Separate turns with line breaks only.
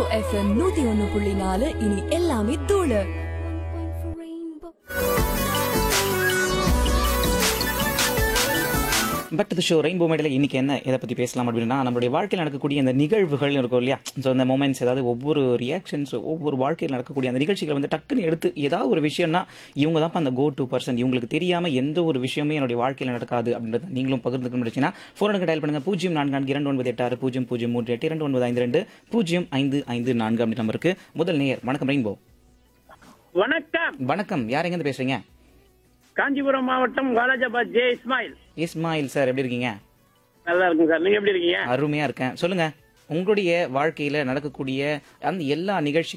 FM நூத்தி ஒன்னு புள்ளி நாலு இனி எல்லாமே தூளு
பட் டு ஷோ ரெயின்போ மேடையில் இன்னைக்கு என்ன இதை பற்றி பேசலாம் அப்படின்னா நம்மளுடைய வாழ்க்கையில் நடக்கக்கூடிய அந்த நிகழ்வுகள் இருக்கும் இல்லையா ஸோ அந்த மூமெண்ட்ஸ் ஏதாவது ஒவ்வொரு ரியாக்ஷன்ஸ் ஒவ்வொரு வாழ்க்கையில் நடக்கக்கூடிய அந்த நிகழ்ச்சிகளை வந்து டக்குன்னு எடுத்து ஏதாவது ஒரு விஷயம்னா இவங்க தான் அந்த கோ டு பர்சன் இவங்களுக்கு தெரியாமல் எந்த ஒரு விஷயமே என்னுடைய வாழ்க்கையில் நடக்காது அப்படின்றத நீங்களும் பகிர்ந்துக்கணும் முடிச்சுன்னா ஃபோனுக்கு டயல் பண்ணுங்க பூஜ்ஜியம் நான்கு நான்கு இரண்டு ஒன்பது எட்டு ஆறு பூஜ்ஜியம் பூஜ்ஜியம் மூன்று எட்டு இரண்டு ஒன்பது ஐந்து ரெண்டு பூஜ்ஜியம் ஐந்து ஐந்து நான்கு அப்படி நம்பருக்கு முதல் நேயர் வணக்கம் ரெயின்போ
வணக்கம்
வணக்கம் யார் எங்கேருந்து பேசுறீங்க
காஞ்சிபுரம் மாவட்டம் வாலாஜாபாத் ஜே இஸ்மாயில்
இஸ்மாயில் சார் எப்படி இருக்கீங்க
நல்லா இருக்குங்க சார் நீங்க எப்படி இருக்கீங்க
அருமையா இருக்கேன் சொல்லுங்க உங்களுடைய வாழ்க்கையில நடக்கக்கூடிய அந்த எல்லா நிகழ்ச்சி